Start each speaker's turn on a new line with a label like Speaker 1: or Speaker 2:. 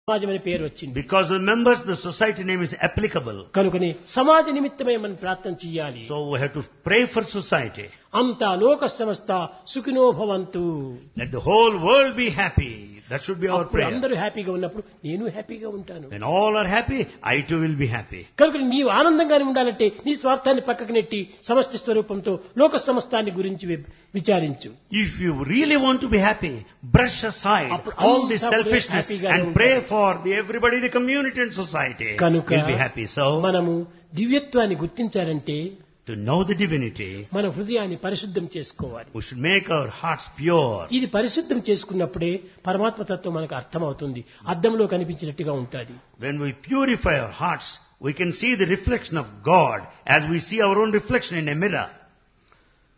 Speaker 1: సమాజం అనే పేరు వచ్చింది
Speaker 2: Because the members, the society name is applicable.
Speaker 1: కనుకని సమాజ నిమిత్తమే మనం ప్రార్థన చెయ్యాలి
Speaker 2: So we have to pray for society.
Speaker 1: అంతా లోక సమస్త సుఖినో భవంతు
Speaker 2: Let the whole world be happy. That should be our
Speaker 1: అప్పుడు
Speaker 2: prayer.
Speaker 1: అందరూ హ్యాపీగా ఉన్నప్పుడు నేను హ్యాపీగా ఉంటాను
Speaker 2: When all are happy, I too will be happy.
Speaker 1: కనుక నీవు ఆనందంగానే ఉండాలంటే నీ స్వార్థాన్ని పక్కకు నెట్టి సమష్టి స్వరూపంతో లోక సమస్తాన్ని గురించి వి- విచారించు
Speaker 2: If you really want to be happy, brush aside
Speaker 1: అప్పుడు
Speaker 2: all this
Speaker 1: అంతా కూడా
Speaker 2: selfishness
Speaker 1: హ్యాపీగానే
Speaker 2: and pray for the everybody, the community and society.
Speaker 1: కనుక
Speaker 2: You'll be happy. So,
Speaker 1: మనము దివ్యత్వాన్ని గుర్తించాలంటే
Speaker 2: to know the divinity,
Speaker 1: మన హృదయాన్ని పరిశుద్ధం చేసుకోవాలి
Speaker 2: we should make our hearts pure.
Speaker 1: ఇది పరిశుద్ధం చేసుకున్నప్పుడే పరమాత్మ తత్వం మనకు అర్థమవుతుంది అద్దంలో కనిపించినట్టుగా ఉంటుంది
Speaker 2: When we purify our hearts, we can see the reflection of God as we see our own reflection in a mirror.